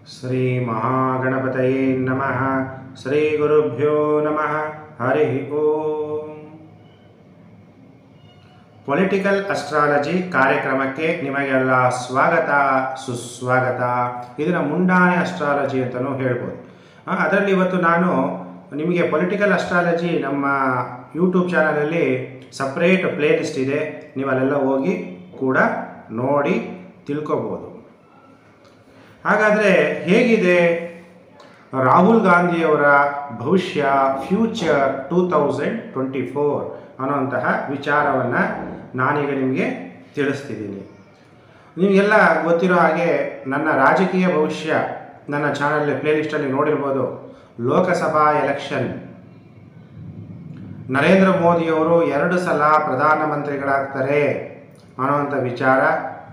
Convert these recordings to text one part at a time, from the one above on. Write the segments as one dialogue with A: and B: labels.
A: ಶ್ರೀ ಮಹಾಗಣಪತಯೇ ನಮಃ ಶ್ರೀ ಗುರುಭ್ಯೋ ನಮಃ ಹರಿ ಓಂ ಪೊಲಿಟಿಕಲ್ ಅಸ್ಟ್ರಾಲಜಿ ಕಾರ್ಯಕ್ರಮಕ್ಕೆ ನಿಮಗೆಲ್ಲ ಸ್ವಾಗತ ಸುಸ್ವಾಗತ ಇದನ್ನು ಮುಂಡಾನೆ ಅಸ್ಟ್ರಾಲಜಿ ಅಂತಲೂ ಹೇಳ್ಬೋದು ಆ, ಅದರಲ್ಲಿ ಇವತ್ತು ನಾನು ನಿಮಗೆ ಪೊಲಿಟಿಕಲ್ ಅಸ್ಟ್ರಾಲಜಿ ನಮ್ಮ ಯೂಟ್ಯೂಬ್ ಚಾನಲಲ್ಲಿ ಸಪ್ರೇಟ್ ಪ್ಲೇ ಲಿಸ್ಟ್ ಇದೆ ನೀವು ಅಲ್ಲೆಲ್ಲ ಹೋಗಿ ಕೂಡ ನೋಡಿ ತಿಳ್ಕೊಬೋದು ಹಾಗಾದರೆ ಹೇಗಿದೆ ರಾಹುಲ್ ಗಾಂಧಿಯವರ ಭವಿಷ್ಯ future two thousand twenty four ಅನ್ನುವಂತಹ ವಿಚಾರವನ್ನು ನಾನೀಗ ನಿಮಗೆ ತಿಳಿಸ್ತಿದ್ದೀನಿ ನಿಮಗೆಲ್ಲ ಗೊತ್ತಿರೋ ಹಾಗೆ ನನ್ನ ರಾಜಕೀಯ ಭವಿಷ್ಯ ನನ್ನ ಚಾನಲ್ ಪ್ಲೇಲಿಸ್ಟಲ್ಲಿ ನೋಡಿರ್ಬೋದು ಲೋಕಸಭಾ ಎಲೆಕ್ಷನ್ ನರೇಂದ್ರ ಮೋದಿಯವರು ಎರಡು ಸಲ ಪ್ರಧಾನಮಂತ್ರಿಗಳಾಗ್ತಾರೆ ಅನ್ನುವಂಥ ವಿಚಾರ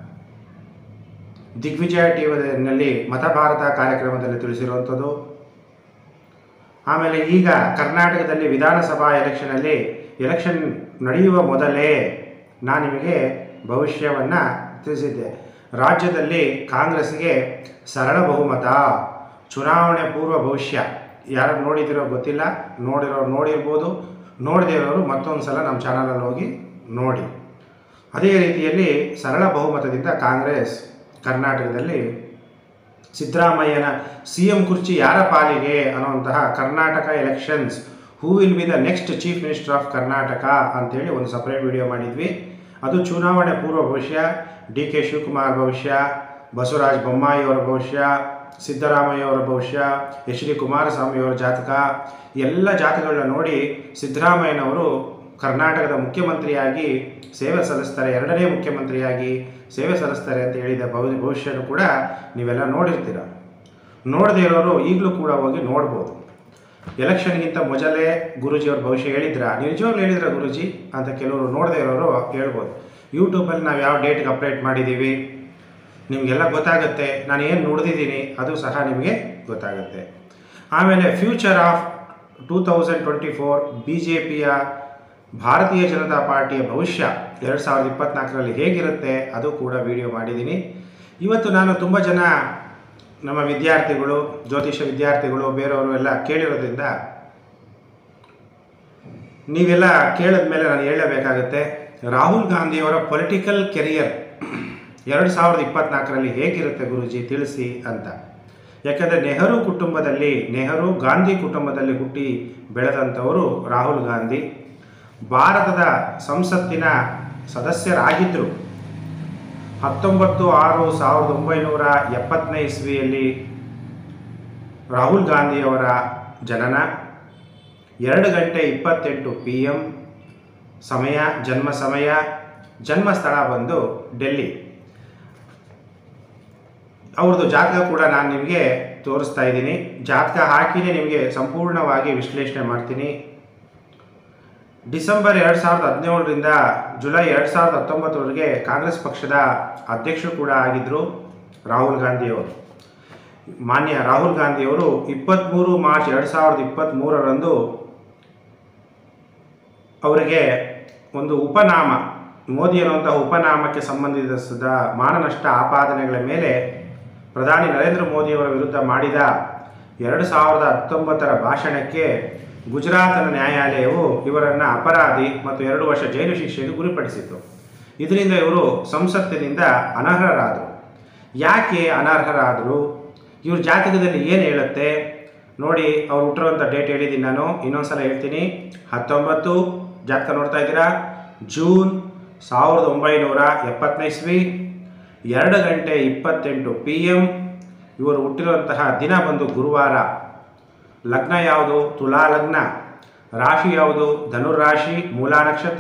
A: ದಿಗ್ವಿಜಯ ಟಿವಿನಲ್ಲಿ ಮತಭಾರತ ಕಾರ್ಯಕ್ರಮದಲ್ಲಿ ತಿಳಿಸಿರುವಂಥದ್ದು ಆಮೇಲೆ ಈಗ ಕರ್ನಾಟಕದಲ್ಲಿ ವಿಧಾನಸಭಾ ಎಲೆಕ್ಷನಲ್ಲಿ ಎಲೆಕ್ಷನ್ ನಡೆಯುವ ಮೊದಲೇ ನಾನು ನಿಮಗೆ ಭವಿಷ್ಯವನ್ನು ತಿಳಿಸಿದ್ದೆ ರಾಜ್ಯದಲ್ಲಿ ಕಾಂಗ್ರೆಸ್ಗೆ ಸರಳ ಬಹುಮತ ಚುನಾವಣೆ ಪೂರ್ವ ಭವಿಷ್ಯ ಯಾರು ನೋಡಿದಿರೋ ಗೊತ್ತಿಲ್ಲ ನೋಡಿರೋರು ನೋಡಿರ್ಬೋದು ನೋಡದೇ ಇರೋರು ಮತ್ತೊಂದು ಸಲ ನಮ್ಮ ಚಾನಲಲ್ಲಿ ಹೋಗಿ ನೋಡಿ ಅದೇ ರೀತಿಯಲ್ಲಿ ಸರಳ ಬಹುಮತದಿಂದ ಕಾಂಗ್ರೆಸ್ ಕರ್ನಾಟಕದಲ್ಲಿ ಸಿದ್ದರಾಮಯ್ಯನ ಸಿ ಎಂ ಕುರ್ಚಿ ಯಾರ ಪಾಲಿಗೆ ಅನ್ನುವಂತಹ Karnataka elections who will be the next chief minister of Karnataka ಅಂತೇಳಿ ಒಂದು ಸಪ್ರೇಟ್ ವಿಡಿಯೋ ಮಾಡಿದ್ವಿ ಅದು ಚುನಾವಣೆ ಪೂರ್ವ ಭವಿಷ್ಯ ಡಿ ಕೆ ಶಿವಕುಮಾರ್ ಭವಿಷ್ಯ ಬಸವರಾಜ ಬೊಮ್ಮಾಯಿ ಅವರ ಭವಿಷ್ಯ ಸಿದ್ದರಾಮಯ್ಯ ಅವರ ಭವಿಷ್ಯ ಎಚ್ ಡಿ ಕುಮಾರಸ್ವಾಮಿ ಅವರ ಜಾತಕ ಎಲ್ಲ ಜಾತಕಗಳನ್ನ ನೋಡಿ ಸಿದ್ದರಾಮಯ್ಯನವರು ಕರ್ನಾಟಕದ ಮುಖ್ಯಮಂತ್ರಿಯಾಗಿ ಸೇವೆ ಸಲ್ಲಿಸ್ತಾರೆ ಎರಡನೇ ಮುಖ್ಯಮಂತ್ರಿಯಾಗಿ ಸೇವೆ ಸಲ್ಲಿಸ್ತಾರೆ ಅಂತ ಹೇಳಿದ ಭವಿ ಭವಿಷ್ಯನೂ ಕೂಡ ನೀವೆಲ್ಲ ನೋಡಿರ್ತೀರ ನೋಡದೇ ಇರೋರು ಈಗಲೂ ಕೂಡ ಹೋಗಿ ನೋಡ್ಬೋದು ಎಲೆಕ್ಷನ್ಗಿಂತ ಮೊದಲೇ ಗುರುಜಿಯವ್ರ ಭವಿಷ್ಯ ಹೇಳಿದ್ರ ನೀವು ನಿಜವಾಗ್ಲೂ ಹೇಳಿದ್ರ ಗುರುಜಿ ಅಂತ ಕೆಲವರು ನೋಡದೇ ಇರೋರು ಹೇಳ್ಬೋದು ಯೂಟ್ಯೂಬಲ್ಲಿ ನಾವು ಯಾವ ಡೇಟ್ಗೆ ಅಪ್ಡೇಟ್ ಮಾಡಿದ್ದೀವಿ ನಿಮಗೆಲ್ಲ ಗೊತ್ತಾಗುತ್ತೆ ನಾನು ಏನು ನುಡಿದಿದ್ದೀನಿ ಅದು ಸಹ ನಿಮಗೆ ಗೊತ್ತಾಗುತ್ತೆ ಆಮೇಲೆ future of two thousand twenty four B J ಪಿಯ ಭಾರತೀಯ ಜನತಾ ಪಾರ್ಟಿಯ ಭವಿಷ್ಯ ಎರಡು ಸಾವಿರದ ಇಪ್ಪತ್ನಾಲ್ಕರಲ್ಲಿ ಹೇಗಿರುತ್ತೆ ಅದು ಕೂಡ ವಿಡಿಯೋ ಮಾಡಿದ್ದೀನಿ ಇವತ್ತು ನಾನು ತುಂಬ ಜನ ನಮ್ಮ ವಿದ್ಯಾರ್ಥಿಗಳು ಜ್ಯೋತಿಷ ವಿದ್ಯಾರ್ಥಿಗಳು ಬೇರೆಯವರು ಎಲ್ಲ ಕೇಳಿರೋದ್ರಿಂದ ನೀವೆಲ್ಲ ಕೇಳಿದ ಮೇಲೆ ನಾನು ಹೇಳಬೇಕಾಗುತ್ತೆ ರಾಹುಲ್ ಗಾಂಧಿಯವರ ಪೊಲಿಟಿಕಲ್ ಕೆರಿಯರ್ ಎರಡು ಸಾವಿರದ ಇಪ್ಪತ್ನಾಲ್ಕರಲ್ಲಿ ಹೇಗಿರುತ್ತೆ ಗುರುಜಿ ತಿಳಿಸಿ ಅಂತ ಯಾಕಂದರೆ ನೆಹರು ಕುಟುಂಬದಲ್ಲಿ ನೆಹರು ಗಾಂಧಿ ಕುಟುಂಬದಲ್ಲಿ ಹುಟ್ಟಿ ಬೆಳೆದಂಥವರು ರಾಹುಲ್ ಗಾಂಧಿ ಭಾರತದ ಸಂಸತ್ತಿನ ಸದಸ್ಯರಾಗಿದ್ದರು ಹತ್ತೊಂಬತ್ತು ಆರು ಸಾವಿರದ ಒಂಬೈನೂರ ಎಪ್ಪತ್ತನೇ ಇಸ್ವಿಯಲ್ಲಿ ರಾಹುಲ್ ಗಾಂಧಿಯವರ ಜನನ ಎರಡು ಗಂಟೆ ಇಪ್ಪತ್ತೆಂಟು ಪಿ ಎಮ್ ಸಮಯ ಜನ್ಮ ಸಮಯ ಜನ್ಮ ಸ್ಥಳ ಬಂದು ಡೆಲ್ಲಿ ಅವ್ರದ್ದು ಜಾತಕ ಕೂಡ ನಾನು ನಿಮಗೆ ತೋರಿಸ್ತಾ ಇದ್ದೀನಿ ಜಾತಕ ಹಾಕಿನೇ ನಿಮಗೆ ಸಂಪೂರ್ಣವಾಗಿ ವಿಶ್ಲೇಷಣೆ ಮಾಡ್ತೀನಿ ಡಿಸೆಂಬರ್ ಎರಡು ಸಾವಿರದ ಹದಿನೇಳರಿಂದ ಜುಲೈ ಎರಡು ಸಾವಿರದ ಹತ್ತೊಂಬತ್ತರವರೆಗೆ ಕಾಂಗ್ರೆಸ್ ಪಕ್ಷದ ಅಧ್ಯಕ್ಷರು ಕೂಡ ಆಗಿದ್ದರು ರಾಹುಲ್ ಗಾಂಧಿಯವರು ಮಾನ್ಯ ರಾಹುಲ್ ಗಾಂಧಿಯವರು ಇಪ್ಪತ್ತ್ಮೂರು ಮಾರ್ಚ್ ಎರಡು ಸಾವಿರದ ಇಪ್ಪತ್ತ್ಮೂರರಂದು ಅವರಿಗೆ ಒಂದು ಉಪನಾಮ ಮೋದಿ ಅನ್ನುವಂತಹ ಉಪನಾಮಕ್ಕೆ ಸಂಬಂಧಿಸಿದ ಮಾನನಷ್ಟ ಆಪಾದನೆಗಳ ಮೇಲೆ ಪ್ರಧಾನಿ ನರೇಂದ್ರ ಮೋದಿಯವರ ವಿರುದ್ಧ ಮಾಡಿದ ಎರಡು ಸಾವಿರದ ಹತ್ತೊಂಬತ್ತರ ಭಾಷಣಕ್ಕೆ ಗುಜರಾತ್ನ ನ್ಯಾಯಾಲಯವು ಇವರನ್ನು ಅಪರಾಧಿ ಮತ್ತು ಎರಡು ವರ್ಷ ಜೈಲು ಶಿಕ್ಷೆಗೆ ಗುರಿಪಡಿಸಿತು ಇದರಿಂದ ಇವರು ಸಂಸತ್ತಿನಿಂದ ಅನರ್ಹರಾದರು ಯಾಕೆ ಅನರ್ಹರಾದರು ಇವ್ರ ಜಾತಕದಲ್ಲಿ ಏನು ಹೇಳುತ್ತೆ ನೋಡಿ ಅವ್ರು ಹುಟ್ಟಿರುವಂಥ ಡೇಟ್ ಹೇಳಿದ್ದೀನಿ ನಾನು ಇನ್ನೊಂದು ಸಲ ಹೇಳ್ತೀನಿ ಹತ್ತೊಂಬತ್ತು ಜಾತಕ ನೋಡ್ತಾ ಇದ್ದೀರಾ ಜೂನ್ ಸಾವಿರದ ಒಂಬೈನೂರ ಎಪ್ಪತ್ತನೇ ಇಸ್ವಿ ಎರಡು ಗಂಟೆ ಇಪ್ಪತ್ತೆಂಟು ಪಿ ಎಮ್ ಇವರು ಹುಟ್ಟಿರುವಂತಹ ದಿನ ಬಂದು ಗುರುವಾರ ಲಗ್ನ ಯಾವುದು ತುಲಾ ಲಗ್ನ ರಾಶಿ ಯಾವುದು ಧನುರಾಶಿ ಮೂಲಾ ನಕ್ಷತ್ರ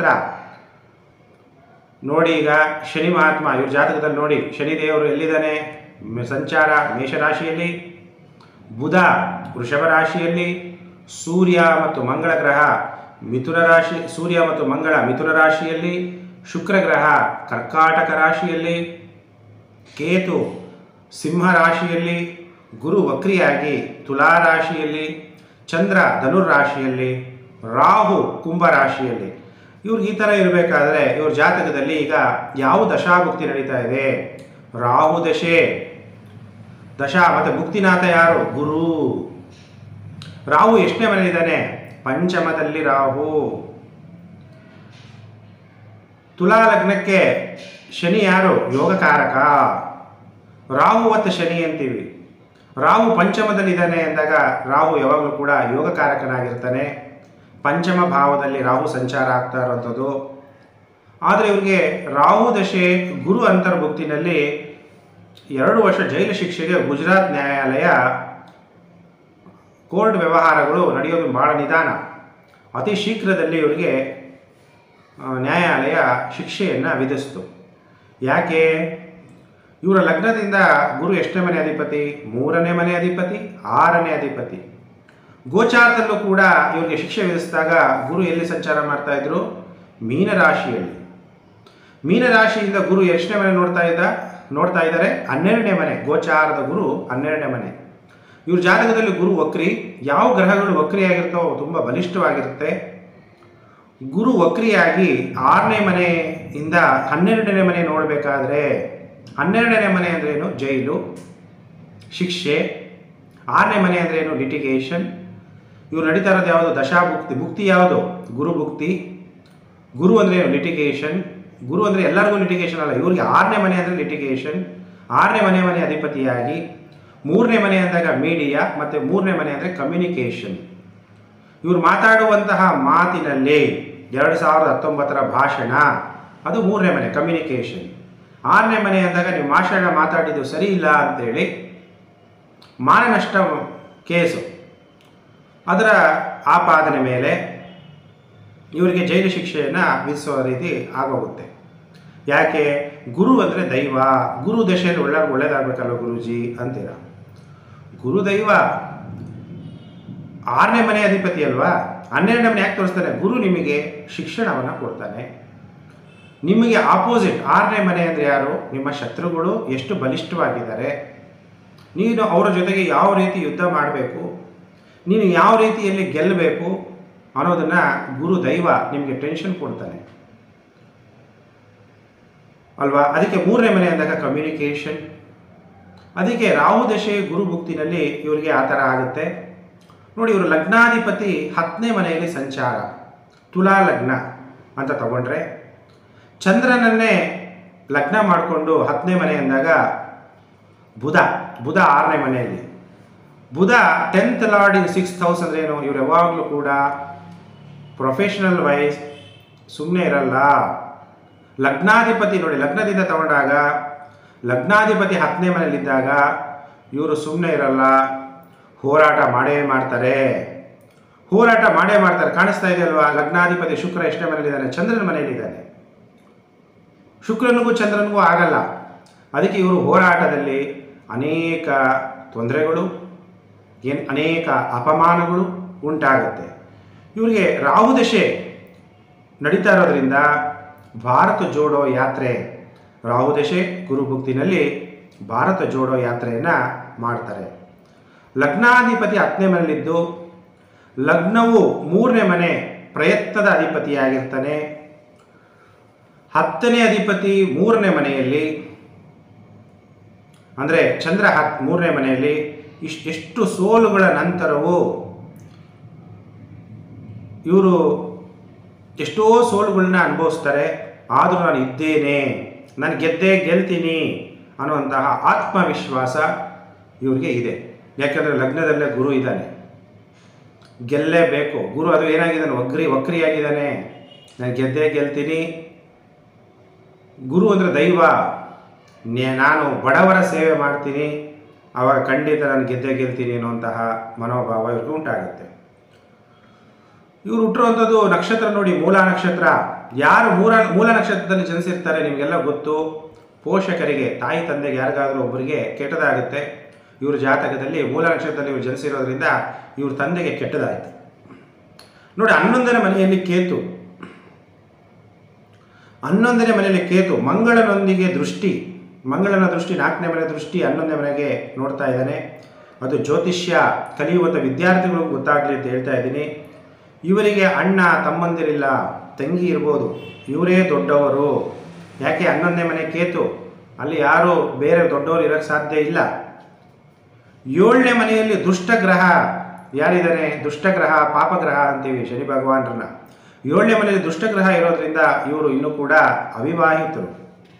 A: ನೋಡಿ ಈಗ ಶನಿ ಮಹಾತ್ಮ ಇವ್ರ ಜಾತಕದಲ್ಲಿ ನೋಡಿ ಶನಿದೇವರು ಎಲ್ಲಿದ್ದಾನೆ ಮ- ಸಂಚಾರ ಮೇಷರಾಶಿಯಲ್ಲಿ ಬುಧ ವೃಷಭ ರಾಶಿಯಲ್ಲಿ ಸೂರ್ಯ ಮತ್ತು ಮಂಗಳ ಗ್ರಹ ಮಿಥುನ ರಾಶಿ ಸೂರ್ಯ ಮತ್ತು ಮಂಗಳ ಮಿಥುನ ರಾಶಿಯಲ್ಲಿ ಶುಕ್ರ ಗ್ರಹ ಕರ್ಕಾಟಕ ರಾಶಿಯಲ್ಲಿ ಕೇತು ಸಿಂಹ ರಾಶಿಯಲ್ಲಿ ಗುರು ವಕ್ರಿಯಾಗಿ ತುಲಾ ರಾಶಿಯಲ್ಲಿ ಚಂದ್ರ ಧನುರ್ ರಾಶಿಯಲ್ಲಿ ರಾಹು ಕುಂಭ ರಾಶಿಯಲ್ಲಿ ಇವ್ರಿಗೆ ಈ ಥರ ಇರಬೇಕಾದ್ರೆ ಇವ್ರ ಜಾತಕದಲ್ಲಿ ಈಗ ಯಾವ ದಶಾಭುಕ್ತಿ ನಡೀತಾ ಇದೆ ರಾಹು ದಶೆ ದಶಾ ಮತ್ತು ಮುಕ್ತಿನಾಥ ಯಾರು ಗುರು ರಾಹು ಎಷ್ಟನೇ ಮನೆಯಲ್ಲಿದ್ದಾನೆ ಪಂಚಮದಲ್ಲಿ ರಾಹು ತುಲಾ ಲಗ್ನಕ್ಕೆ ಶನಿ ಯಾರು ಯೋಗಕಾರಕ ರಾಹು ಮತ್ತು ಶನಿ ಅಂತೀವಿ ರಾಹು ಪಂಚಮದಲ್ಲಿದ್ದಾನೆ ಅಂದಾಗ ರಾಹು ಯಾವಾಗಲೂ ಕೂಡ ಯೋಗಕಾರಕನಾಗಿರ್ತಾನೆ ಪಂಚಮ ಭಾವದಲ್ಲಿ ರಾಹು ಸಂಚಾರ ಆಗ್ತಾ ಇರುವಂಥದ್ದು ಆದರೆ ಇವರಿಗೆ ರಾಹು ದಶೆ ಗುರು ಅಂತರ್ಭುಕ್ತಿನಲ್ಲಿ ಎರಡು ವರ್ಷ ಜೈಲು ಶಿಕ್ಷೆಗೆ ಗುಜರಾತ್ ನ್ಯಾಯಾಲಯ ಕೋರ್ಟ್ ವ್ಯವಹಾರಗಳು ನಡೆಯೋದು ಭಾಳ ನಿಧಾನ ಅತಿ ಶೀಘ್ರದಲ್ಲಿ ಇವರಿಗೆ ಆ, ನ್ಯಾಯಾಲಯ ಶಿಕ್ಷೆಯನ್ನು ವಿಧಿಸಿತು ಯಾಕೆ ಇವರ ಲಗ್ನದಿಂದ ಗುರು ಎಷ್ಟನೇ ಮನೆ ಅಧಿಪತಿ ಮೂರನೇ ಮನೆ ಅಧಿಪತಿ ಆರನೇ ಅಧಿಪತಿ ಗೋಚಾರದಲ್ಲೂ ಕೂಡ ಇವರಿಗೆ ಶಿಕ್ಷೆ ವಿಧಿಸಿದಾಗ ಗುರು ಎಲ್ಲಿ ಸಂಚಾರ ಮಾಡ್ತಾ ಇದ್ರು ಮೀನರಾಶಿಯಲ್ಲಿ ಮೀನರಾಶಿಯಿಂದ ಗುರು ಎಷ್ಟನೇ ಮನೆ ನೋಡ್ತಾ ಇದ್ದ ನೋಡ್ತಾ ಇದ್ದಾರೆ ಹನ್ನೆರಡನೇ ಮನೆ ಗೋಚಾರದ ಗುರು ಹನ್ನೆರಡನೇ ಮನೆ ಇವ್ರ ಜಾತಕದಲ್ಲಿ ಗುರು ವಕ್ರಿ ಯಾವ ಗ್ರಹಗಳು ವಕ್ರಿಯಾಗಿರ್ತಾವೋ ತುಂಬ ಬಲಿಷ್ಠವಾಗಿರುತ್ತೆ ಗುರು ವಕ್ರಿಯಾಗಿ ಆರನೇ ಮನೆಯಿಂದ ಹನ್ನೆರಡನೇ ಮನೆ ನೋಡಬೇಕಾದ್ರೆ ಹನ್ನೆರಡನೇ ಮನೆ ಅಂದ್ರೆ ಏನು ಜೈಲು ಶಿಕ್ಷೆ ಆರನೇ ಮನೆ ಅಂದ್ರೆ ಏನು ಲಿಟಿಗೇಷನ್ ಇವ್ರು ನಡೀತಾ ಇರೋದು ಯಾವುದು ದಶಾಭುಕ್ತಿ ಭುಕ್ತಿ ಯಾವುದು ಗುರು ಭುಕ್ತಿ ಗುರು ಅಂದ್ರೆ ಏನು ಲಿಟಿಗೇಷನ್ ಗುರು ಅಂದರೆ ಎಲ್ಲರಿಗೂ ಲಿಟಿಗೇಷನ್ ಅಲ್ಲ ಇವ್ರಿಗೆ ಆರನೇ ಮನೆ ಅಂದರೆ ಲಿಟಿಗೇಷನ್ ಆರನೇ ಮನೆ ಮನೆ ಅಧಿಪತಿಯಾಗಿ ಮೂರನೇ ಮನೆ ಅಂದಾಗ ಮೀಡಿಯಾ ಮತ್ತು ಮೂರನೇ ಮನೆ ಅಂದರೆ ಕಮ್ಯುನಿಕೇಷನ್ ಇವರು ಮಾತಾಡುವಂತಹ ಮಾತಿನಲ್ಲಿ ಎರಡು ಸಾವಿರದ ಹತ್ತೊಂಬತ್ತರ ಭಾಷಣ ಅದು ಮೂರನೇ ಮನೆ ಕಮ್ಯುನಿಕೇಷನ್ ಆರನೇ ಮನೆ ಅಂದಾಗ ನೀವು ಭಾಷಣ ಮಾತಾಡಿದ್ದು ಸರಿ ಇಲ್ಲ ಅಂತೇಳಿ ಮಾನನಷ್ಟ ಕೇಸು ಅದರ ಆಪಾದನೆ ಮೇಲೆ ಇವರಿಗೆ ಜೈಲು ಶಿಕ್ಷೆಯನ್ನು ವಿಧಿಸುವ ರೀತಿ ಆಗೋಗುತ್ತೆ ಯಾಕೆ ಗುರು ಅಂದರೆ ದೈವ ಗುರು ದಶೆಯಲ್ಲಿ ಒಳ್ಳೆ ಒಳ್ಳೇದಾಗಬೇಕಲ್ಲ ಗುರುಜಿ ಅಂತೀರ ಗುರು ದೈವ ಆರನೇ ಮನೆ ಅಧಿಪತಿ ಅಲ್ವಾ ಹನ್ನೆರಡನೇ ಮನೆ ಯಾಕೆ ತೋರಿಸ್ತಾನೆ ಗುರು ನಿಮಗೆ ಶಿಕ್ಷಣವನ್ನು ಕೊಡ್ತಾನೆ ನಿಮಗೆ ಆಪೋಸಿಟ್ ಆರನೇ ಮನೆ ಅಂದರೆ ಯಾರು ನಿಮ್ಮ ಶತ್ರುಗಳು ಎಷ್ಟು ಬಲಿಷ್ಠವಾಗಿದ್ದಾರೆ ನೀನು ಅವರ ಜೊತೆಗೆ ಯಾವ ರೀತಿ ಯುದ್ಧ ಮಾಡಬೇಕು ನೀನು ಯಾವ ರೀತಿಯಲ್ಲಿ ಗೆಲ್ಲಬೇಕು ಅನ್ನೋದನ್ನು ಗುರು ದೈವ ನಿಮಗೆ ಟೆನ್ಷನ್ ಕೊಡ್ತಾನೆ ಅಲ್ವಾ ಅದಕ್ಕೆ ಮೂರನೇ ಮನೆ ಅಂದಾಗ ಕಮ್ಯುನಿಕೇಷನ್ ಅದಕ್ಕೆ ರಾಹು ದಶೆ ಗುರು ಭುಕ್ತಿನಲ್ಲಿ ಇವರಿಗೆ ಆ ಥರ ಆಗುತ್ತೆ ನೋಡಿ ಇವರು ಲಗ್ನಾಧಿಪತಿ ಹತ್ತನೇ ಮನೆಯಲ್ಲಿ ಸಂಚಾರ ತುಲಾ ಲಗ್ನ ಅಂತ ತಗೊಂಡ್ರೆ ಚಂದ್ರನನ್ನೇ ಲಗ್ನ ಮಾಡಿಕೊಂಡು ಹತ್ತನೇ ಮನೆ ಅಂದಾಗ ಬುಧ ಬುಧ ಆರನೇ ಮನೆಯಲ್ಲಿ ಬುಧ tenth lord in six house ಅಂದ್ರೆ ಏನು ಇವ್ರು ಯಾವಾಗಲೂ ಕೂಡ ಪ್ರೊಫೆಷನಲ್ ವೈಸ್ ಸುಮ್ಮನೆ ಇರಲ್ಲ ಲಗ್ನಾಧಿಪತಿ ನೋಡಿ ಲಗ್ನದಿಂದ ತಗೊಂಡಾಗ ಲಗ್ನಾಧಿಪತಿ ಹತ್ತನೇ ಮನೆಯಲ್ಲಿದ್ದಾಗ ಇವರು ಸುಮ್ಮನೆ ಇರಲ್ಲ ಹೋರಾಟ ಮಾಡೇ ಮಾಡ್ತಾರೆ ಹೋರಾಟ ಮಾಡೇ ಮಾಡ್ತಾರೆ ಕಾಣಿಸ್ತಾ ಇದೆ ಅಲ್ವಾ ಲಗ್ನಾಧಿಪತಿ ಶುಕ್ರ ಎಷ್ಟನೇ ಮನೆಯಲ್ಲಿದ್ದಾನೆ ಚಂದ್ರನ ಮನೆಯಲ್ಲಿದ್ದಾನೆ ಶುಕ್ರನಿಗೂ ಚಂದ್ರನಿಗೂ ಆಗಲ್ಲ ಅದಕ್ಕೆ ಇವರು ಹೋರಾಟದಲ್ಲಿ ಅನೇಕ ತೊಂದರೆಗಳು ಏನು ಅನೇಕ ಅಪಮಾನಗಳು ಉಂಟಾಗುತ್ತೆ ಇವರಿಗೆ ರಾಹು ದಶೆ ನಡೀತಾ ಇರೋದ್ರಿಂದ ಭಾರತ ಜೋಡೋ ಯಾತ್ರೆ ರಾಹು ದಶೆ ಗುರುಭುಕ್ತಿನಲ್ಲಿ ಭಾರತ ಜೋಡೋ ಯಾತ್ರೆಯನ್ನು ಮಾಡ್ತಾರೆ ಲಗ್ನಾಧಿಪತಿ ಹತ್ತನೇ ಮನೆಯಲ್ಲಿದ್ದು ಲಗ್ನವು ಮೂರನೇ ಮನೆ ಪ್ರಯತ್ನದ ಅಧಿಪತಿಯಾಗಿರ್ತಾನೆ ಹತ್ತನೇ ಅಧಿಪತಿ ಮೂರನೇ ಮನೆಯಲ್ಲಿ ಅಂದರೆ ಚಂದ್ರ ಹತ್ ಮೂರನೇ ಮನೆಯಲ್ಲಿ ಇಷ್ಟು ಎಷ್ಟು ಸೋಲುಗಳ ನಂತರವೂ ಇವರು ಎಷ್ಟೋ ಸೋಲುಗಳನ್ನ ಅನುಭವಿಸ್ತಾರೆ ಆದರೂ ನಾನು ಇದ್ದೇನೆ ನಾನು ಗೆದ್ದೇ ಗೆಲ್ತೀನಿ ಅನ್ನುವಂತಹ ಆತ್ಮವಿಶ್ವಾಸ ಇವ್ರಿಗೆ ಇದೆ ಯಾಕೆಂದರೆ ಲಗ್ನದಲ್ಲೇ ಗುರು ಇದ್ದಾನೆ ಗೆಲ್ಲೇಬೇಕು ಗುರು ಅದು ಏನಾಗಿದ್ದಾನೆ ವಕ್ರಿ ವಕ್ರಿಯಾಗಿದ್ದಾನೆ ನಾನು ಗೆದ್ದೇ ಗೆಲ್ತೀನಿ ಗುರು ಅಂದರೆ ದೈವ ನೇ ನಾನು ಬಡವರ ಸೇವೆ ಮಾಡ್ತೀನಿ ಆವಾಗ ಖಂಡಿತ ನಾನು ಗೆದ್ದೇ ಗೆಲ್ತೀನಿ ಅನ್ನುವಂತಹ ಮನೋಭಾವ ಇವ್ರಿಗೆ ಉಂಟಾಗುತ್ತೆ ಇವರು ಹುಟ್ಟಿರುವಂಥದ್ದು ನಕ್ಷತ್ರ ನೋಡಿ ಮೂಲ ನಕ್ಷತ್ರ ಯಾರು ಮೂಲ ಮೂಲ ನಕ್ಷತ್ರದಲ್ಲಿ ಜನಿಸಿರ್ತಾರೆ ನಿಮಗೆಲ್ಲ ಗೊತ್ತು ಪೋಷಕರಿಗೆ ತಾಯಿ ತಂದೆಗೆ ಯಾರಿಗಾದರೂ ಒಬ್ಬರಿಗೆ ಕೆಟ್ಟದಾಗುತ್ತೆ ಇವ್ರ ಜಾತಕದಲ್ಲಿ ಮೂಲ ನಕ್ಷತ್ರದಲ್ಲಿ ಇವರು ಜನಿಸಿರೋದ್ರಿಂದ ಇವ್ರ ತಂದೆಗೆ ಕೆಟ್ಟದಾಯಿತು ನೋಡಿ ಹನ್ನೊಂದನೇ ಮನೆಯಲ್ಲಿ ಕೇತು ಹನ್ನೊಂದನೇ ಮನೆಯಲ್ಲಿ ಕೇತು ಮಂಗಳನೊಂದಿಗೆ ದೃಷ್ಟಿ ಮಂಗಳನ ದೃಷ್ಟಿ ನಾಲ್ಕನೇ ಮನೆ ದೃಷ್ಟಿ ಹನ್ನೊಂದನೇ ಮನೆಗೆ ನೋಡ್ತಾ ಇದ್ದಾನೆ ಅದು ಜ್ಯೋತಿಷ್ಯ ಕಲಿಯುವಂಥ ವಿದ್ಯಾರ್ಥಿಗಳಿಗೂ ಗೊತ್ತಾಗಲಿ ಅಂತ ಹೇಳ್ತಾ ಇದ್ದೀನಿ ಇವರಿಗೆ ಅಣ್ಣ ತಮ್ಮಂದಿರಿಲ್ಲ ತಂಗಿ ಇರ್ಬೋದು ಇವರೇ ದೊಡ್ಡವರು ಯಾಕೆ ಹನ್ನೊಂದನೇ ಮನೆ ಕೇತು ಅಲ್ಲಿ ಯಾರು ಬೇರೆ ದೊಡ್ಡವರು ಇರೋಕ್ಕೆ ಸಾಧ್ಯ ಇಲ್ಲ ಏಳನೇ ಮನೆಯಲ್ಲಿ ದುಷ್ಟಗ್ರಹ ಯಾರಿದ್ದಾನೆ ದುಷ್ಟಗ್ರಹ ಪಾಪಗ್ರಹ ಅಂತೀವಿ ಶನಿ ಭಗವಾನರನ್ನ ಏಳನೇ ಮನೆಯಲ್ಲಿ ದುಷ್ಟಗ್ರಹ ಇರೋದ್ರಿಂದ ಇವರು ಇನ್ನೂ ಕೂಡ ಅವಿವಾಹಿತರು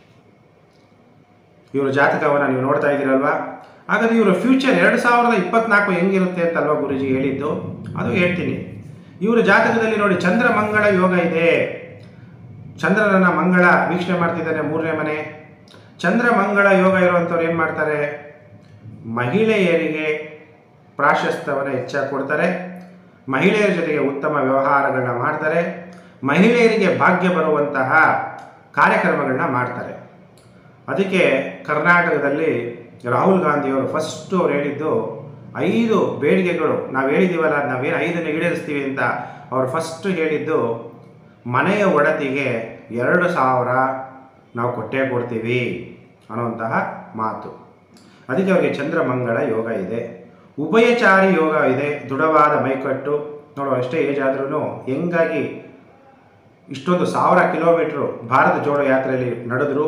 A: ಇವರು ಜಾತಕವನ್ನು ನೀವು ನೋಡ್ತಾ ಇದ್ದೀರಲ್ವಾ ಹಾಗಾದ್ರೆ ಇವರ ಫ್ಯೂಚರ್ ಎರಡು ಸಾವಿರದ ಇಪ್ಪತ್ನಾಲ್ಕು ಹೆಂಗಿರುತ್ತೆ ಅಂತಲ್ವಾ ಗುರುಜಿ ಹೇಳಿದ್ದು ಅದು ಹೇಳ್ತೀನಿ ಇವರ ಜಾತಕದಲ್ಲಿ ನೋಡಿ ಚಂದ್ರ ಮಂಗಳ ಯೋಗ ಇದೆ ಚಂದ್ರನನ್ನ ಮಂಗಳ ವೀಕ್ಷಣೆ ಮಾಡ್ತಿದ್ದಾನೆ ಮೂರನೇ ಮನೆ ಚಂದ್ರ ಮಂಗಳ ಯೋಗ ಇರುವಂಥವ್ರು ಏನು ಮಾಡ್ತಾರೆ ಮಹಿಳೆಯರಿಗೆ ಪ್ರಾಶಸ್ತ್ಯವನ್ನು ಹೆಚ್ಚಾಗಿ ಕೊಡ್ತಾರೆ ಮಹಿಳೆಯರ ಜೊತೆಗೆ ಉತ್ತಮ ವ್ಯವಹಾರಗಳನ್ನ ಮಾಡ್ತಾರೆ ಮಹಿಳೆಯರಿಗೆ ಭಾಗ್ಯ ಬರುವಂತಹ ಕಾರ್ಯಕ್ರಮಗಳನ್ನ ಮಾಡ್ತಾರೆ ಅದಕ್ಕೆ ಕರ್ನಾಟಕದಲ್ಲಿ ರಾಹುಲ್ ಗಾಂಧಿಯವರು ಫಸ್ಟು ಅವ್ರು ಹೇಳಿದ್ದು ಐದು ಬೇಡಿಕೆಗಳು ನಾವು ಹೇಳಿದ್ದೀವಲ್ಲ ನಾವೇನು ಐದನ್ನು ಈಡೇರಿಸ್ತೀವಿ ಅಂತ ಅವ್ರು ಫಸ್ಟು ಹೇಳಿದ್ದು ಮನೆಯ ಒಡತಿಗೆ ಎರಡು ಸಾವಿರ ನಾವು ಕೊಟ್ಟೇ ಕೊಡ್ತೀವಿ ಅನ್ನುವಂತಹ ಮಾತು ಅದಕ್ಕೆ ಅವರಿಗೆ ಚಂದ್ರಮಂಗಳ ಯೋಗ ಇದೆ ಉಭಯಚಾರಿ ಯೋಗ ಇದೆ ದೃಢವಾದ ಮೈಕಟ್ಟು ನೋಡುವ ಅಷ್ಟೇ ಏಜ್ ಆದ್ರೂ ಹೆಂಗಾಗಿ ಇಷ್ಟೊಂದು ಸಾವಿರ ಕಿಲೋಮೀಟ್ರು ಭಾರತ ಜೋಡೋ ಯಾತ್ರೆಯಲ್ಲಿ ನಡೆದ್ರು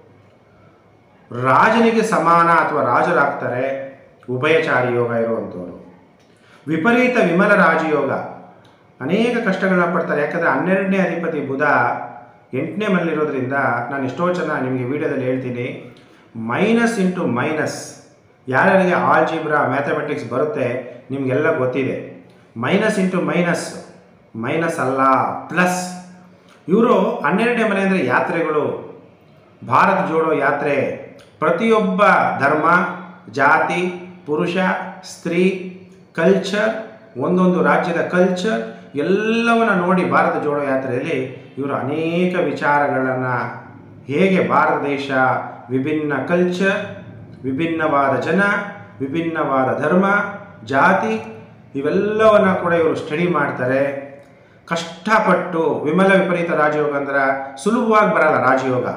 A: ರಾಜನಿಗೆ ಸಮಾನ ಅಥವಾ ರಾಜರಾಗ್ತಾರೆ ಉಭಯಚಾರಿ ಯೋಗ ಇರುವಂಥವ್ರು ವಿಪರೀತ ವಿಮಲ ರಾಜಯೋಗ ಅನೇಕ ಕಷ್ಟಗಳನ್ನ ಪಡ್ತಾರೆ ಯಾಕಂದರೆ ಹನ್ನೆರಡನೇ ಅಧಿಪತಿ ಬುಧ ಎಂಟನೇ ಮನೇಲಿರೋದ್ರಿಂದ ನಾನು ಎಷ್ಟೋ ಜನ ನಿಮಗೆ ವಿಡಿಯೋದಲ್ಲಿ ಹೇಳ್ತೀನಿ ಮೈನಸ್ ಇಂಟು ಮೈನಸ್ ಯಾರ್ಯಾರಿಗೆ ಆಲ್ಜಿಬ್ರಾ ಮ್ಯಾಥಮೆಟಿಕ್ಸ್ ಬರುತ್ತೆ ನಿಮಗೆಲ್ಲ ಗೊತ್ತಿದೆ ಮೈನಸ್ ಇಂಟು ಮೈನಸ್ ಮೈನಸ್ ಅಲ್ಲ ಪ್ಲಸ್ ಇವರು ಹನ್ನೆರಡನೇ ಮನೆ ಅಂದರೆ ಯಾತ್ರೆಗಳು ಭಾರತ್ ಜೋಡೋ ಯಾತ್ರೆ ಪ್ರತಿಯೊಬ್ಬ ಧರ್ಮ ಜಾತಿ ಪುರುಷ ಸ್ತ್ರೀ ಕಲ್ಚರ್ ಒಂದೊಂದು ರಾಜ್ಯದ ಕಲ್ಚರ್ ಎಲ್ಲವನ್ನ ನೋಡಿ ಭಾರತ ಜೋಡೋ ಯಾತ್ರೆಯಲ್ಲಿ ಇವರು ಅನೇಕ ವಿಚಾರಗಳನ್ನು ಹೇಗೆ ಭಾರತ ದೇಶ ವಿಭಿನ್ನ ಕಲ್ಚರ್ ವಿಭಿನ್ನವಾದ ಜನ ವಿಭಿನ್ನವಾದ ಧರ್ಮ ಜಾತಿ ಇವೆಲ್ಲವನ್ನ ಕೂಡ ಇವರು ಸ್ಟಡಿ ಮಾಡ್ತಾರೆ ಕಷ್ಟಪಟ್ಟು ವಿಮಲ ವಿಪರೀತ ರಾಜಯೋಗ ಅಂದ್ರೆ ಸುಲಭವಾಗಿ ಬರಲ್ಲ ರಾಜಯೋಗ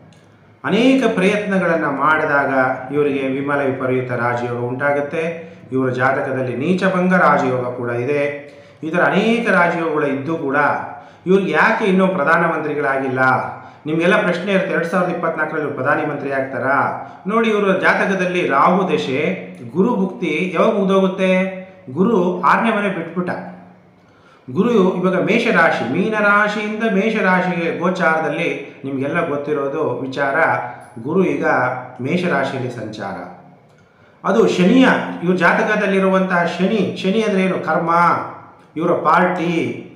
A: ಅನೇಕ ಪ್ರಯತ್ನಗಳನ್ನು ಮಾಡಿದಾಗ ಇವರಿಗೆ ವಿಮಲ ವಿಪರೀತ ರಾಜಯೋಗ ಉಂಟಾಗುತ್ತೆ ಇವರ ಜಾತಕದಲ್ಲಿ ನೀಚಭಂಗ ರಾಜಯೋಗ ಕೂಡ ಇದೆ ಈ ಥರ ಅನೇಕ ರಾಜಯೋಗಗಳು ಇದ್ದು ಕೂಡ ಇವ್ರಿಗೆ ಯಾಕೆ ಇನ್ನೂ ಪ್ರಧಾನಮಂತ್ರಿಗಳಾಗಿಲ್ಲ ನಿಮಗೆಲ್ಲ ಪ್ರಶ್ನೆ ಇರುತ್ತೆ ಎರಡು ಸಾವಿರದ ಇಪ್ಪತ್ನಾಲ್ಕರಲ್ಲಿ ಇವ್ರು ಪ್ರಧಾನಿ ಮಂತ್ರಿ ಆಗ್ತಾರಾ ನೋಡಿ ಇವರ ಜಾತಕದಲ್ಲಿ ರಾಹು ದಶೆ ಗುರು ಭುಕ್ತಿ ಯಾವಾಗ ಮುಗ್ದೋಗುತ್ತೆ ಗುರು ಆರನೇ ಮನೆ ಬಿಟ್ಬಿಟ್ಟ ಗುರು ಇವಾಗ ಮೇಷರಾಶಿ ಮೀನರಾಶಿಯಿಂದ ಮೇಷರಾಶಿಗೆ ಗೋಚಾರದಲ್ಲಿ ನಿಮಗೆಲ್ಲ ಗೊತ್ತಿರೋದು ವಿಚಾರ ಗುರು ಈಗ ಮೇಷರಾಶಿಯಲ್ಲಿ ಸಂಚಾರ ಅದು ಶನಿಯ ಇವ್ರ ಜಾತಕದಲ್ಲಿರುವಂತಹ ಶನಿ ಶನಿ ಅಂದರೆ ಏನು ಕರ್ಮ ಇವರ ಪಾರ್ಟಿ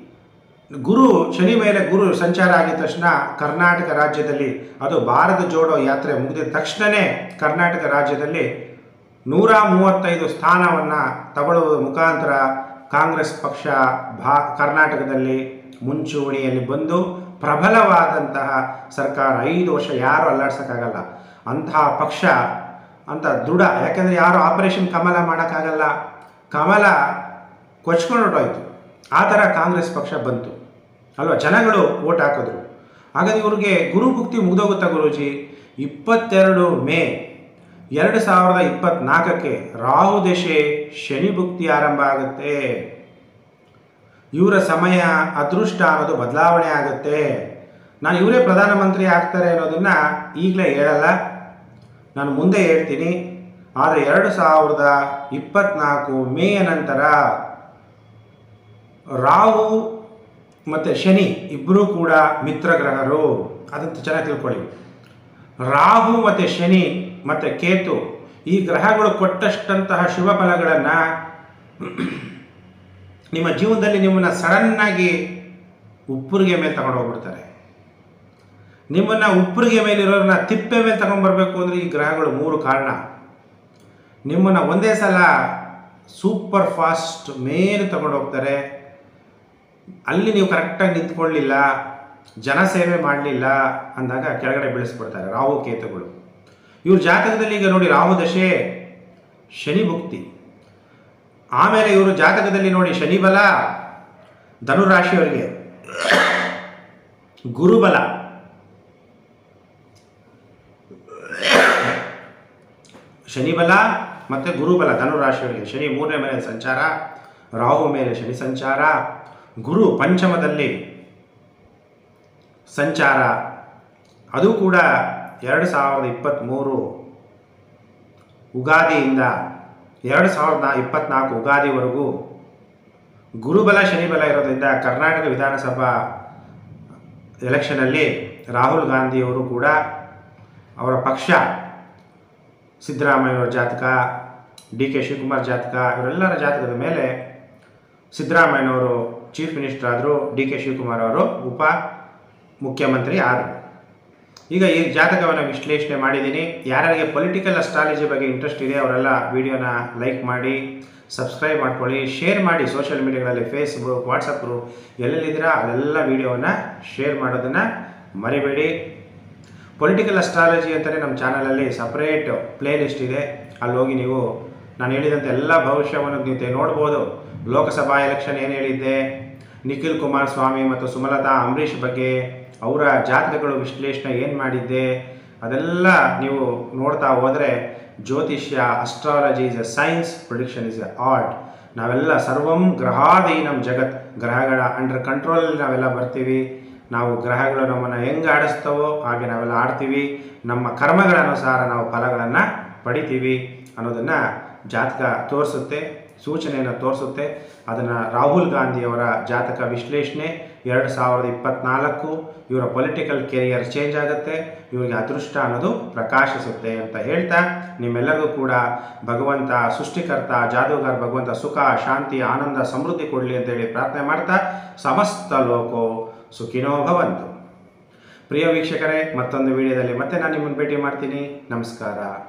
A: ಗುರು ಶನಿ ಮೇಲೆ ಗುರು ಸಂಚಾರ ಆಗಿದ ತಕ್ಷಣ ಕರ್ನಾಟಕ ರಾಜ್ಯದಲ್ಲಿ ಅದು ಭಾರತ ಜೋಡೋ ಯಾತ್ರೆ ಮುಗಿದ ತಕ್ಷಣವೇ ಕರ್ನಾಟಕ ರಾಜ್ಯದಲ್ಲಿ ನೂರ ಮೂವತ್ತೈದು ಸ್ಥಾನವನ್ನು ತಗೊಳ್ಳುವ ಮುಖಾಂತರ ಕಾಂಗ್ರೆಸ್ ಪಕ್ಷ ಭಾ ಕರ್ನಾಟಕದಲ್ಲಿ ಮುಂಚೂಣಿಯಲ್ಲಿ ಬಂದು ಪ್ರಬಲವಾದಂತಹ ಸರ್ಕಾರ ಐದು ವರ್ಷ ಯಾರು ಅಲ್ಲಾಡ್ಸೋಕ್ಕಾಗಲ್ಲ ಅಂತಹ ಪಕ್ಷ ಅಂತ ದೃಢ ಯಾಕೆಂದರೆ ಯಾರು ಆಪರೇಷನ್ ಕಮಲ ಮಾಡೋಕ್ಕಾಗಲ್ಲ ಕಮಲ ಕೊಚ್ಕೊಂಡು ಹೊರಟೋಯ್ತು ಆ ಥರ ಕಾಂಗ್ರೆಸ್ ಪಕ್ಷ ಬಂತು ಅಲ್ವಾ ಜನಗಳು ಓಟ್ ಹಾಕಿದ್ರು ಹಾಗಾದ್ರೆ ಇವ್ರಿಗೆ ಗುರುಭುಕ್ತಿ ಮುಗ್ದೋಗುತ್ತಾ ಗುರೂಜಿ ಇಪ್ಪತ್ತೆರಡು ಮೇ ಎರಡು ಸಾವಿರದ ಇಪ್ಪತ್ನಾಲ್ಕಕ್ಕೆ ರಾಹು ದಶೆ ಶನಿ ಭುಕ್ತಿ ಆರಂಭ ಆಗುತ್ತೆ ಇವರ ಸಮಯ ಅದೃಷ್ಟ ಅನ್ನೋದು ಬದಲಾವಣೆ ಆಗುತ್ತೆ ನಾನು ಇವರೇ ಪ್ರಧಾನಮಂತ್ರಿ ಆಗ್ತಾರೆ ಅನ್ನೋದನ್ನು ಈಗಲೇ ಹೇಳಲ್ಲ ನಾನು ಮುಂದೆ ಹೇಳ್ತೀನಿ ಆದರೆ ಎರಡು ಸಾವಿರದ ಇಪ್ಪತ್ನಾಲ್ಕು ಮೇಯ ನಂತರ ರಾಹು ಮತ್ತು ಶನಿ ಇಬ್ಬರೂ ಕೂಡ ಮಿತ್ರಗ್ರಹರು ಅದಂತ ಚೆನ್ನಾಗಿ ತಿಳ್ಕೊಳ್ಳಿ ರಾಹು ಮತ್ತು ಶನಿ ಮತ್ತು ಕೇತು ಈ ಗ್ರಹಗಳು ಕೊಟ್ಟಷ್ಟಂತಹ ಶುಭ ಫಲಗಳನ್ನು ನಿಮ್ಮ ಜೀವನದಲ್ಲಿ ನಿಮ್ಮನ್ನು ಸಡನ್ನಾಗಿ ಉಪ್ಪುರಿಗೆ ಮೇಲೆ ತಗೊಂಡು ಹೋಗ್ಬಿಡ್ತಾರೆ ನಿಮ್ಮನ್ನು ಉಪ್ಪುರಿಗೆ ಮೇಲಿರೋರನ್ನ ತಿಪ್ಪೆ ಮೇಲೆ ತಗೊಂಡ್ಬರ್ಬೇಕು ಅಂದರೆ ಈ ಗ್ರಹಗಳು ಮೂರು ಕಾರಣ ನಿಮ್ಮನ್ನು ಒಂದೇ ಸಲ ಸೂಪರ್ ಫಾಸ್ಟ್ ಮೇಲೆ ತಗೊಂಡು ಹೋಗ್ತಾರೆ ಅಲ್ಲಿ ನೀವು ಕರೆಕ್ಟಾಗಿ ನಿಂತ್ಕೊಳ್ಳಿಲ್ಲ ಜನಸೇವೆ ಮಾಡಲಿಲ್ಲ ಅಂದಾಗ ಕೆಳಗಡೆ ಬೆಳೆಸ್ಬಿಡ್ತಾರೆ ರಾಹು ಕೇತುಗಳು ಇವ್ರ ಜಾತಕದಲ್ಲಿ ಈಗ ನೋಡಿ ರಾಹು ದಶೆ ಶನಿ ಭುಕ್ತಿ ಆಮೇಲೆ ಇವರು ಜಾತಕದಲ್ಲಿ ನೋಡಿ ಶನಿ ಬಲ ಧನುರಾಶಿಯವರಿಗೆ ಗುರುಬಲ ಶನಿ ಬಲ ಮತ್ತು ಗುರುಬಲ ಧನುರಾಶಿಯವರಿಗೆ ಶನಿ ಮೂರನೇ ಮೇಲೆ ಸಂಚಾರ ರಾಹು ಮೇಲೆ ಶನಿ ಸಂಚಾರ ಗುರು ಪಂಚಮದಲ್ಲಿ ಸಂಚಾರ ಅದು ಕೂಡ ಎರಡು ಸಾವಿರದ ಇಪ್ಪತ್ತ್ಮೂರು ಉಗಾದಿಯಿಂದ ಎರಡು ಸಾವಿರದ ಇಪ್ಪತ್ನಾಲ್ಕು ಉಗಾದಿವರೆಗೂ ಗುರುಬಲ ಶನಿಬಲ ಇರೋದ್ರಿಂದ ಕರ್ನಾಟಕ ವಿಧಾನಸಭಾ ಎಲೆಕ್ಷನಲ್ಲಿ ರಾಹುಲ್ ಗಾಂಧಿಯವರು ಕೂಡ ಅವರ ಪಕ್ಷ ಸಿದ್ದರಾಮಯ್ಯವ್ರ ಜಾತಕ ಡಿ ಕೆ ಶಿವಕುಮಾರ್ ಜಾತಕ ಇವರೆಲ್ಲರ ಜಾತಕದ ಮೇಲೆ ಸಿದ್ದರಾಮಯ್ಯನವರು ಚೀಫ್ ಮಿನಿಸ್ಟರ್ ಆದರು ಡಿ ಕೆ ಶಿವಕುಮಾರ್ ಅವರು ಉಪ ಮುಖ್ಯಮಂತ್ರಿ ಆದರು ಈಗ ಈ ಜಾತಕವನ್ನು ವಿಶ್ಲೇಷಣೆ ಮಾಡಿದ್ದೀನಿ ಯಾರ್ಯಾರಿಗೆ ಪೊಲಿಟಿಕಲ್ ಅಸ್ಟ್ರಾಲಜಿ ಬಗ್ಗೆ ಇಂಟ್ರೆಸ್ಟ್ ಇದೆ ಅವರೆಲ್ಲ ವಿಡಿಯೋನ ಲೈಕ್ ಮಾಡಿ ಸಬ್ಸ್ಕ್ರೈಬ್ ಮಾಡ್ಕೊಳ್ಳಿ ಶೇರ್ ಮಾಡಿ ಸೋಷಿಯಲ್ ಮೀಡಿಯಾಗಳಲ್ಲಿ ಫೇಸ್ಬುಕ್ ವಾಟ್ಸಪ್ ಗ್ರೂಪ್ ಎಲ್ಲೆಲ್ಲಿದ್ದೀರಾ ಅಲ್ಲೆಲ್ಲ ವಿಡಿಯೋವನ್ನು ಶೇರ್ ಮಾಡೋದನ್ನು ಮರಿಬೇಡಿ ಪೊಲಿಟಿಕಲ್ ಅಸ್ಟ್ರಾಲಜಿ ಅಂತಲೇ ನಮ್ಮ ಚಾನಲಲ್ಲಿ ಸಪ್ರೇಟ್ ಪ್ಲೇ ಲಿಸ್ಟ್ ಇದೆ ಅಲ್ಲಿ ಹೋಗಿ ನೀವು ನಾನು ಹೇಳಿದಂತೆ ಎಲ್ಲ ಭವಿಷ್ಯವನ್ನು ನೀವು ತೆ- ನೋಡ್ಬೋದು ಲೋಕಸಭಾ ಎಲೆಕ್ಷನ್ ಏನು ಹೇಳಿದ್ದೆ ನಿಖಿಲ್ ಕುಮಾರಸ್ವಾಮಿ ಮತ್ತು ಸುಮಲತಾ ಅಂಬರೀಷ್ ಬಗ್ಗೆ ಅವರ ಜಾತಕಗಳು ವಿಶ್ಲೇಷಣೆ ಏನು ಮಾಡಿದ್ದೆ ಅದೆಲ್ಲ ನೀವು ನೋಡ್ತಾ ಹೋದರೆ ಜ್ಯೋತಿಷ್ಯ astrology is a science prediction is a art ನಾವೆಲ್ಲ ಸರ್ವಂ ಗ್ರಹಾಧೀನಂ ಜಗತ್ ಗ್ರಹಗಳ ಅಂಡರ್ ಕಂಟ್ರೋಲ್ ನಾವೆಲ್ಲ ಬರ್ತೀವಿ ನಾವು ಗ್ರಹಗಳು ನಮ್ಮನ್ನು ಹೆಂಗೆ ಆಡಿಸ್ತವೋ ಹಾಗೆ ನಾವೆಲ್ಲ ಆಡ್ತೀವಿ ನಮ್ಮ ಕರ್ಮಗಳ ಅನುಸಾರ ನಾವು ಫಲಗಳನ್ನು ಪಡಿತೀವಿ ಅನ್ನೋದನ್ನು ಜಾತಕ ತೋರಿಸುತ್ತೆ ಸೂಚನೆಯನ್ನು ತೋರಿಸುತ್ತೆ ಅದನ್ನು ರಾಹುಲ್ ಗಾಂಧಿಯವರ ಜಾತಕ ವಿಶ್ಲೇಷಣೆ ಎರಡು ಸಾವಿರದ ಇಪ್ಪತ್ತ್ನಾಲ್ಕು ಇವರ ಪೊಲಿಟಿಕಲ್ ಕೆರಿಯರ್ ಚೇಂಜ್ ಆಗುತ್ತೆ ಇವರಿಗೆ ಅದೃಷ್ಟ ಅನ್ನೋದು ಪ್ರಕಾಶಿಸುತ್ತೆ ಅಂತ ಹೇಳ್ತಾ ನಿಮ್ಮೆಲ್ಲರಿಗೂ ಕೂಡ ಭಗವಂತ ಸೃಷ್ಟಿಕರ್ತ ಜಾದೂಗಾರ ಭಗವಂತ ಸುಖ ಶಾಂತಿ ಆನಂದ ಸಮೃದ್ಧಿ ಕೊಡಲಿ ಅಂತೇಳಿ ಪ್ರಾರ್ಥನೆ ಮಾಡ್ತಾ ಸಮಸ್ತ ಲೋಕೋ ಸುಖಿನೋ ಭವಂತು ಪ್ರಿಯ ವೀಕ್ಷಕರೇ ಮತ್ತೊಂದು ವಿಡಿಯೋದಲ್ಲಿ ಮತ್ತೆ ನಾನು ನಿಮ್ಮನ್ನು ಭೇಟಿ ಮಾಡ್ತೀನಿ ನಮಸ್ಕಾರ